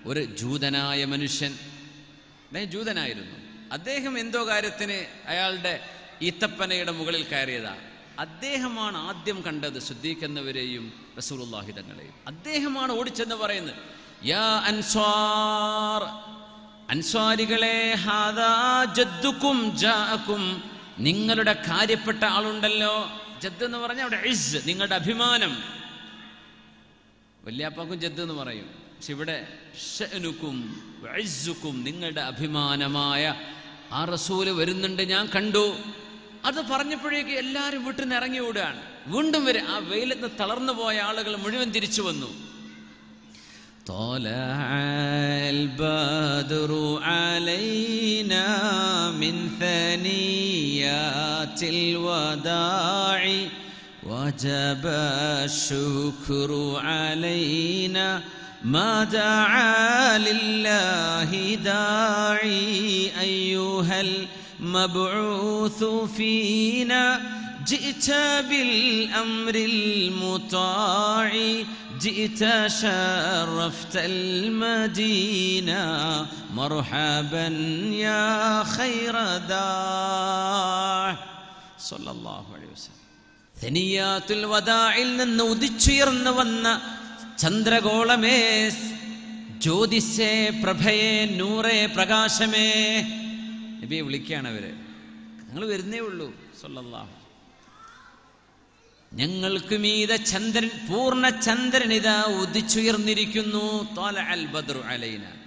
ഒരു ജൂതനായ മനുഷ്യൻ അദ്ദേഹം ജൂതനായിരുന്നു അദ്ദേഹം എന്തോ കാര്യത്തിന് അയാളുടെ ഈത്തപ്പനയുടെ മുകളിൽ കയറിയതാ അദ്ദേഹമാണ് ആദ്യം കണ്ടത് സുദ്ദീഖ് എന്നവരെയും റസൂലുള്ളാഹി തങ്ങളെയും അദ്ദേഹമാണ് ഓടിച്ചെന്ന് പറയുന്നത് യാ അൻസ്വാർ അൻസ്വാരികളെ ഹാദാ ജദ്ദുക്കും ജാഅക്കും നിങ്ങളുടെ കാര്യപ്പെട്ട ആളുണ്ടല്ലോ ജദ് എന്ന് പറഞ്ഞാൽ അവിടെ ഇസ് നിങ്ങളുടെ അഭിമാനം വല്യാപ്പാക്കും ജദ് എന്ന് പറയും പക്ഷെ ഇവിടെ ഷഅനുക്കും ഇസ്സുക്കും നിങ്ങളുടെ അഭിമാനമായ ആ റസൂല് വരുന്നുണ്ട് ഞാൻ കണ്ടു അത് പറഞ്ഞപ്പോഴേക്ക് എല്ലാവരും വീട്ടിൽ നിന്ന് ഇറങ്ങി ഓടുകയാണ് വീണ്ടും വരെ ആ വെയിലത്ത് തളർന്നു പോയ ആളുകൾ മുഴുവൻ തിരിച്ചു വന്നു طلع البدر علينا من ثنيات الوداع وجب الشكر علينا ما دعا لله داعي أيها المبعوث فينا جئت بالأمر المطاع جئت شرفت المدينة مرحبا يا خير داع صلى الله عليه وسلم ധനിയാത്തുൽ വദായിൽ നിന്ന് ഉദിച്ചുയർന്നു വന്ന ചന്ദ്രഗോളമേ ജ്യോതിസേ പ്രഭയെ നൂറേ പ്രകാശമേ നബിയെ വിളിക്കുകയാണ് അവര് ഞങ്ങൾ വരുന്നേ ഉള്ളൂ സല്ലല്ലാഹു ഞങ്ങൾക്ക് മീതെ ചന്ദ്രൻ പൂർണ്ണ ചന്ദ്രൻ ഇതാ ഉദിച്ചുയർന്നിരിക്കുന്നു ത്വലഅൽ ബദ്റു അലൈന